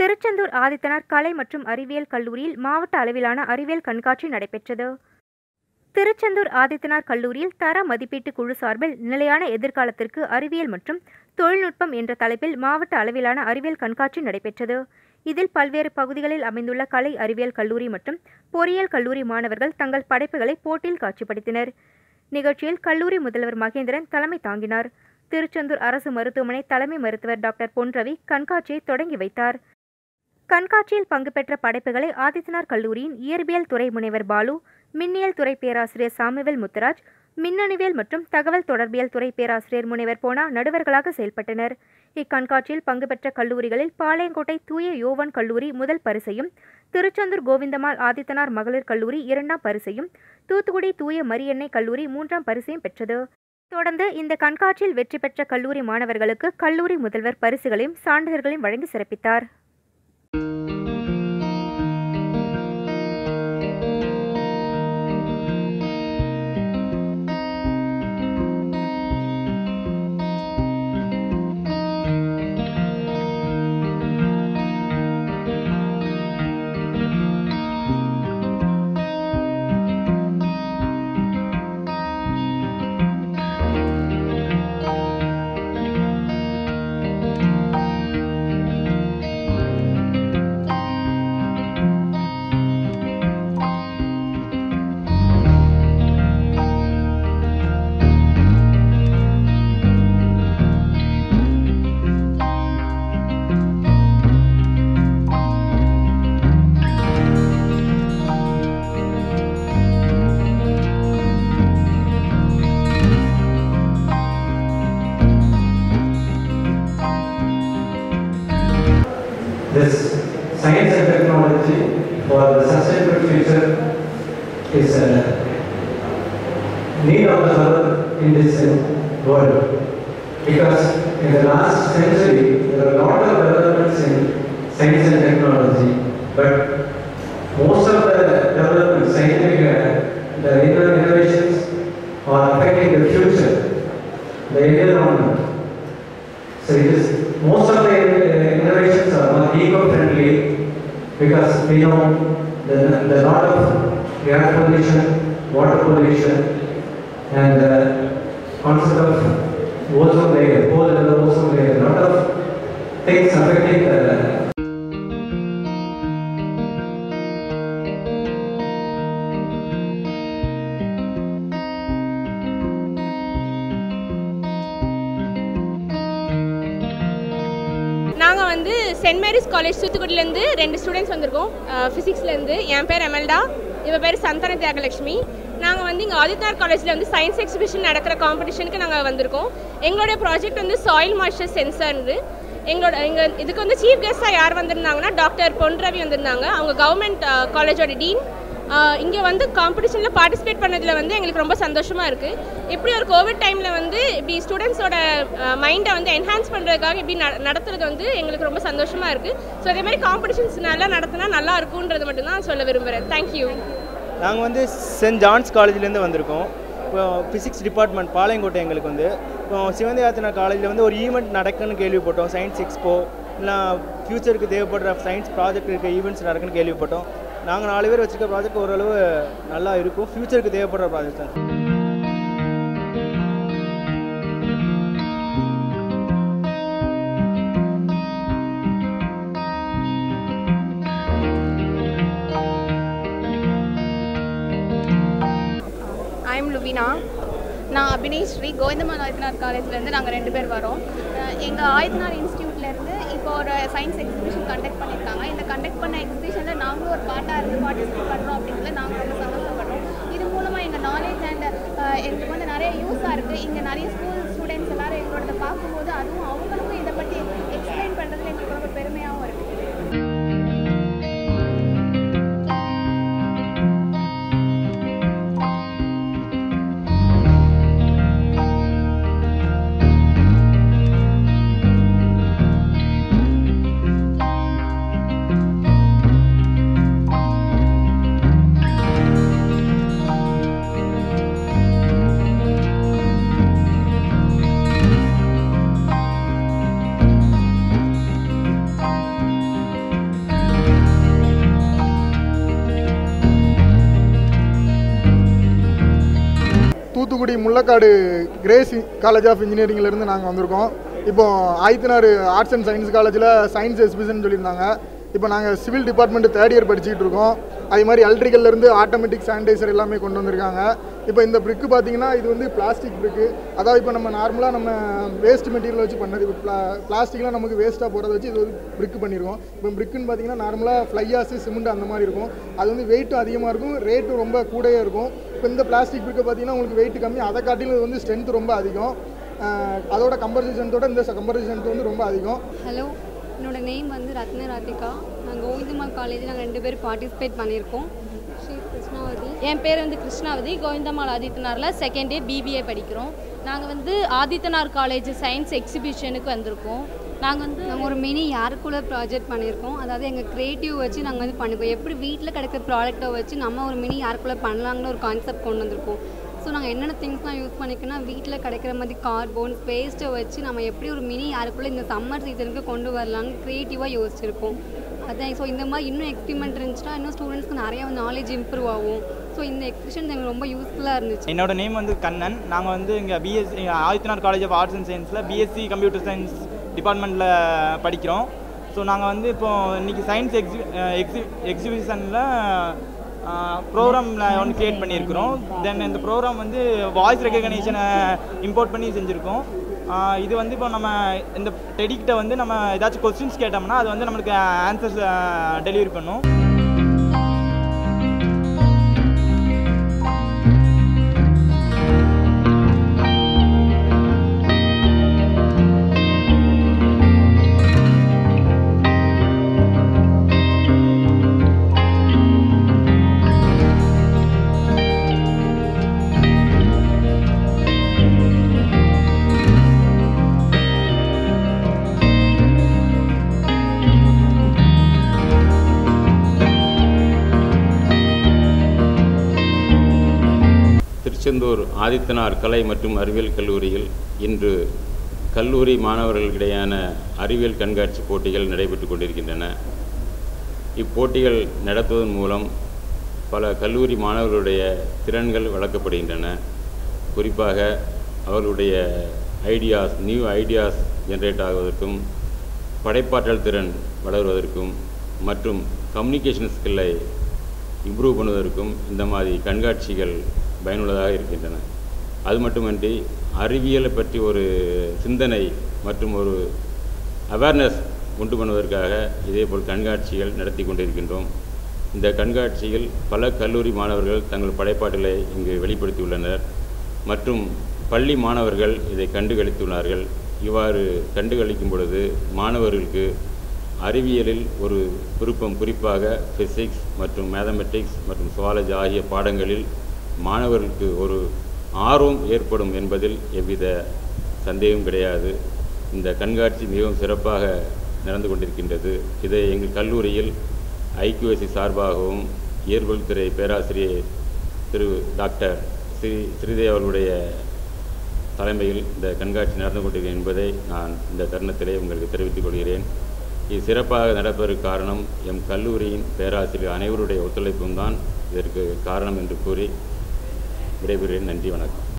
திருச்செந்தூர் ஆதித்தனார் கலை மற்றும் அறிவியல் கல்லூரியில் மாவட்ட அளவிலான அறிவியல் கண்காட்சி நடைபெற்றது திருச்செந்தூர் ஆதித்தனார் கல்லூரியில் தர மதிப்பீட்டு குழு சார்பில் நிலையான எதிர்காலத்திற்கு அறிவியல் மற்றும் தொழில்நுட்பம் என்ற தலைப்பில் மாவட்ட அளவிலான அறிவியல் கண்காட்சி நடைபெற்றது இதில் பல்வேறு பகுதிகளில் அமைந்துள்ள கலை அறிவியல் கல்லூரி மற்றும் பொறியியல் கல்லூரி மாணவர்கள் தங்கள் படைப்புகளை போட்டியில் காட்சிப்படுத்தினர் நிகழ்ச்சியில் கல்லூரி முதல்வர் மகேந்திரன் தலைமை தாங்கினார் திருச்செந்தூர் அரசு மருத்துவமனை தலைமை மருத்துவர் டாக்டர் பொன்ரவி கண்காட்சியை தொடங்கி வைத்தார் கண்காட்சியில் பங்கு பெற்ற படைப்புகளை ஆதித்தனார் கல்லூரியின் இயற்பியல் துறை முனைவர் பாலு மின்னியல் துறை பேராசிரியர் சாமுவேல் முத்துராஜ் மின்னணுவியல் மற்றும் தகவல் தொடர்பியல் துறை பேராசிரியர் முனைவர் போனா நடுவர்களாக செயல்பட்டனர் இக்கண்காட்சியில் பங்கு பெற்ற கல்லூரிகளில் பாளையங்கோட்டை தூய யோவான் கல்லூரி முதல் பரிசையும் திருச்செந்தூர் கோவிந்தம்மாள் ஆதித்தனார் மகளிர் கல்லூரி இரண்டாம் பரிசையும் தூத்துக்குடி தூய மரியன்னை கல்லூரி மூன்றாம் பரிசையும் பெற்றது தொடர்ந்து இந்த கண்காட்சியில் வெற்றி பெற்ற கல்லூரி மாணவர்களுக்கு கல்லூரி முதல்வர் பரிசுகளையும் சான்றிதழ்களையும் வழங்கி சிறப்பித்தார் This science and technology for the sustainable future is a need of the hour in this uh, world. Because in the last century, there are a lot of developments in science and technology, but most of the developments, scientific, uh, the inno- innovations are affecting the future, the environment. So it is, most of the uh, innovations are not eco-friendly because we know the, the lot of air pollution, water pollution, and uh, concept of ozone layer, hole in the ozone layer, lot of things affecting the நாங்கள் வந்து send Mary's college தூத்துக்குடியிலேருந்து ரெண்டு students வந்திருக்கோம் ஃபிசிக்ஸ்லேருந்து என் பேர் Imelda இவ பேர் சந்தான தியாகலட்சுமி நாங்கள் வந்து இங்கே ஆதித்யார் காலேஜில் வந்து சயின்ஸ் எக்ஸிபிஷன் நடக்கிற காம்படிஷனுக்கு நாங்கள் வந்திருக்கோம் எங்களுடைய ப்ராஜெக்ட் வந்து சாயில் மாய்ஸ்சர் சென்சர்னு எங்களோட எங்கள் இதுக்கு வந்து சீஃப் கெஸ்ட்டாக யார் வந்திருந்தாங்கன்னா டாக்டர் பொன் ரவி வந்திருந்தாங்க அவங்க கவர்மெண்ட் காலேஜோட டீன் இங்கே வந்து காம்படிஷனில் பார்ட்டிசிபேட் பண்ணதில் வந்து எங்களுக்கு ரொம்ப சந்தோஷமாக இருக்குது இப்படி ஒரு கோவிட் டைமில் வந்து இப்படி ஸ்டூடெண்ட்ஸோட மைண்டை வந்து என்ஹான்ஸ் பண்ணுறதுக்காக இப்படி ந நடத்துறது வந்து எங்களுக்கு ரொம்ப சந்தோஷமாக இருக்குது ஸோ அதே மாதிரி காம்படிஷன்ஸ் நல்லா நடத்தினா நல்லா இருக்குன்றது மட்டும்தான் சொல்ல விரும்புகிறேன் தேங்க்யூ நாங்கள் வந்து சென்ட் ஜான்ஸ் காலேஜ்லேருந்து வந்திருக்கோம் இப்போ ஃபிசிக்ஸ் டிபார்ட்மெண்ட் பாளையங்கோட்டை எங்களுக்கு வந்து இப்போ சிவந்தி ஆத்தனா காலேஜில் வந்து ஒரு ஈவெண்ட் நடக்குன்னு கேள்விப்பட்டோம் சயின்ஸ் எக்ஸ்போ இல்லை ஃப்யூச்சருக்கு தேவைப்படுற சயின்ஸ் ப்ராஜெக்ட் இருக்க ஈவெண்ட்ஸ் நடக்குன்னு கேள்விப்பட்டோம் நாங்கள் நாலு பேர் வச்சுருக்க ப்ராஜெக்ட் ஓரளவு நல்லா இருக்கும் ஃப்யூச்சருக்கு தேவைப்படுற ப்ராஜெக்ட் தான் ஐம் லுவினா நான் அபினேஷ் ஸ்ரீ கோவிந்தமால் ஆதித்யநாத் காலேஜ்லேருந்து நாங்கள் ரெண்டு பேர் வரோம் எங்கள் ஆதித்யநாத் இன்ஸ்டியூட்லேருந்து இப்போ ஒரு சயின்ஸ் எக்ஸிபிஷன் கண்டக்ட் பண்ணியிருக்காங்க இந்த கண்டக்ட் பண்ண எக்ஸிபிஷனில் நாங்களும் ஒரு பார்ட்டாக இருந்து பார்ட்டிசிபேட் பண்ணுறோம் அப்படிங்கிறதுல நாங்கள் ரொம்ப சந்தோஷப்படுறோம் இது மூலமாக எங்கள் நாலேஜ் அண்ட் எங்களுக்கு வந்து நிறைய யூஸாக இருக்குது இங்கே நிறைய ஸ்கூல் ஸ்டூடெண்ட்ஸ் எல்லாரும் எங்களோட பார்க்கும்போது அதுவும் அவங்களுக்கும் இதை பற்றி எக்ஸ்பிளைன் பண்ணுறதுல எங்களுக்கு ரொம்ப பெருமையாகவும் இருக்குது Thoothukudi Mullakkadu Grace college of இன்ஜினியரிங்லேருந்து நாங்கள் வந்திருக்கோம் இப்போ ஆயிரத்தினாறு ஆர்ட்ஸ் அண்ட் சயின்ஸ் காலேஜில் சயின்ஸ் எக்ஸிபிஷன் சொல்லியிருந்தாங்க இப்போ நாங்கள் சிவில் டிபார்ட்மெண்ட் தேர்ட் இயர் படிச்சுக்கிட்டு இருக்கோம் அதே மாதிரி எலக்ட்ரிக்கல்லேருந்து ஆட்டோமேட்டிக் சானிடைசர் எல்லாமே கொண்டு வந்திருக்காங்க இப்போ இந்த பிரிக்கு பார்த்தீங்கன்னா இது வந்து பிளாஸ்டிக் பிரிக்கு அதாவது இப்போ நம்ம நார்மலாக நம்ம வேஸ்ட் மெட்டீரியல் வச்சு பண்ணது இப்போ பிளா பிளாஸ்டிக்லாம் நமக்கு வேஸ்ட்டாக போகிறத வச்சு இது வந்து பிரிக்கு பண்ணியிருக்கோம் இப்போ பிரிக்குன்னு பார்த்தீங்கன்னா நார்மலாக ஃப்ளையாஸு சிமெண்ட் அந்த மாதிரி இருக்கும் அது வந்து வெயிட்டும் அதிகமாக இருக்கும் ரேட்டும் ரொம்ப கூடயே இருக்கும் இப்போ இந்த பிளாஸ்டிக் பிரிக்கை பார்த்தீங்கன்னா உங்களுக்கு வெயிட் கம்மி அதை காட்டிலும் இது வந்து ஸ்ட்ரென்த் ரொம்ப அதிகம் அஹ் அதோட கம்பரிசன்ஸோட இந்த கம்பரிசன் வந்து ரொம்ப அதிகம் ஹலோ என்னோட நேம் வந்து ரத்ன ராதிகா நாங்கள் கோவிந்தம்மாள் காலேஜ் நாங்கள் ரெண்டு பேரும் பார்ட்டிசிபேட் பண்ணியிருக்கோம் ஸ்ரீ கிருஷ்ணாவதி என் பேர் வந்து கிருஷ்ணாவதி கோவிந்தம்மாள் ஆதித்தனாரில் செகண்ட் இயர் பிபிஏ படிக்கிறோம் நாங்கள் வந்து ஆதித்தனார் காலேஜ் சயின்ஸ் எக்ஸிபிஷனுக்கு வந்திருக்கோம் நாங்கள் வந்து நாங்கள் ஒரு மினி ஏர்கூல ப்ராஜெக்ட் பண்ணியிருக்கோம் அதாவது எங்கள் க்ரியேட்டிவ் வச்சு நாங்கள் வந்து பண்ணிருக்கோம் எப்படி வீட்டில் கிடைக்கிற ப்ராடக்ட்டை வச்சு நம்ம ஒரு மினி ஏர்கூல பண்ணலாங்கன்னு ஒரு கான்செப்ட் கொண்டு வந்திருக்கோம் ஸோ நாங்கள் என்னென்ன திங்ஸ்லாம் யூஸ் பண்ணிக்கோன்னா வீட்டில் கிடைக்கிற மாதிரி கார்போன்ஸ் வேஸ்ட்டை வச்சு நம்ம எப்படி ஒரு மினி ஏர்கூல இந்த சம்மர் சீசனுக்கு கொண்டு வரலாம்னு க்ரியேட்டிவாக யோசிச்சிருக்கோம் அதான் ஸோ இந்த மாதிரி இன்னும் எக்ஸ்பிரிமெண்ட் இருந்துச்சுன்னா இன்னும் ஸ்டூடெண்ட்ஸ்க்கு நிறைய நாலேஜ் இம்ப்ரூவ் ஆகும் ஸோ இந்த எக்ஸிபிஷன் எங்களுக்கு ரொம்ப யூஸ்ஃபுல்லாக இருந்துச்சு என்னோட நேம் வந்து கண்ணன் நாங்கள் வந்து இங்கே BSc Adityanath college of arts and சயின்ஸில் பிஎஸ்சி கம்ப்யூட்டர் சயின்ஸ் டிபார்ட்மெண்ட்டில் படிக்கிறோம் ஸோ நாங்கள் வந்து இப்போ இன்றைக்கி சயின்ஸ் எக்ஸி எக்ஸி எக்ஸிபிஷனில் ப்ரோக்ராமில் ஒன்று க்ரியேட் பண்ணியிருக்கிறோம் தென் இந்த ப்ரோக்ராம் வந்து வாய்ஸ் ரெகக்னேஷனை இம்போர்ட் பண்ணி செஞ்சுருக்கோம் ஆஹ் இது வந்து இப்போ நம்ம இந்த டெடிக்கிட்ட வந்து நம்ம ஏதாச்சும் கொஸ்டின்ஸ் கேட்டோம்னா அது வந்து நம்மளுக்கு ஆன்சர்ஸ் டெலிவரி பண்ணும் திருச்செந்தூர் ஆதித்தனார் கலை மற்றும் அறிவியல் கல்லூரியில் இன்று கல்லூரி மாணவர்களுக்கிடையான அறிவியல் கண்காட்சி போட்டிகள் நடைபெற்று கொண்டிருக்கின்றன இப்போட்டிகள் நடத்துவதன் மூலம் பல கல்லூரி மாணவர்களுடைய திறன்கள் வளர்க்கப்படுகின்றன குறிப்பாக அவர்களுடைய ஐடியாஸ் நியூ ஐடியாஸ் ஜென்ரேட் ஆகுவதற்கும் படைப்பாற்றல் திறன் வளர்வதற்கும் மற்றும் கம்யூனிகேஷன் ஸ்கில்லை இம்ப்ரூவ் பண்ணுவதற்கும் இந்த மாதிரி கண்காட்சிகள் பயனுள்ளதாக இருக்கின்றன அது மட்டுமன்றி அறிவியலை பற்றி ஒரு சிந்தனை மற்றும் ஒரு அவேர்னஸ் உண்டு பண்ணுவதற்காக இதேபோல் கண்காட்சிகள் நடத்தி கொண்டிருக்கின்றோம் இந்த கண்காட்சியில் பல கல்லூரி மாணவர்கள் தங்கள் படைப்பாற்றலை இங்கு வெளிப்படுத்தியுள்ளனர் மற்றும் பள்ளி மாணவர்கள் இதை கண்டுகளித்துள்ளார்கள் இவ்வாறு கண்டுகளிக்கும் பொழுது மாணவர்களுக்கு அறிவியலில் ஒரு விருப்பம் குறிப்பாக ஃபிசிக்ஸ் மற்றும் மேத்தமெட்டிக்ஸ் மற்றும் சுவாலஜி ஆகிய பாடங்களில் மாணவர்களுக்கு ஒரு ஆர்வம் ஏற்படும் என்பதில் எவ்வித சந்தேகம் கிடையாது இந்த கண்காட்சி மிகவும் சிறப்பாக நடந்து கொண்டிருக்கின்றது இதை எங்கள் கல்லூரியில் ஐக்யூஎஸ்சி சார்பாகவும் இயற்பியல் துறை பேராசிரியர் திரு டாக்டர் ஸ்ரீ ஸ்ரீதேவ் அவர்களுடைய தலைமையில் இந்த கண்காட்சி நடந்து கொண்டிருக்கிறது என்பதை நான் இந்த தருணத்திலே உங்களுக்கு தெரிவித்துக் கொள்கிறேன் இது சிறப்பாக நடப்பதற்கு காரணம் எம் கல்லூரியின் பேராசிரியர் அனைவருடைய ஒத்துழைப்பும் தான் இதற்கு காரணம் என்று கூறி விடைபெறுகிறேன் நன்றி வணக்கம்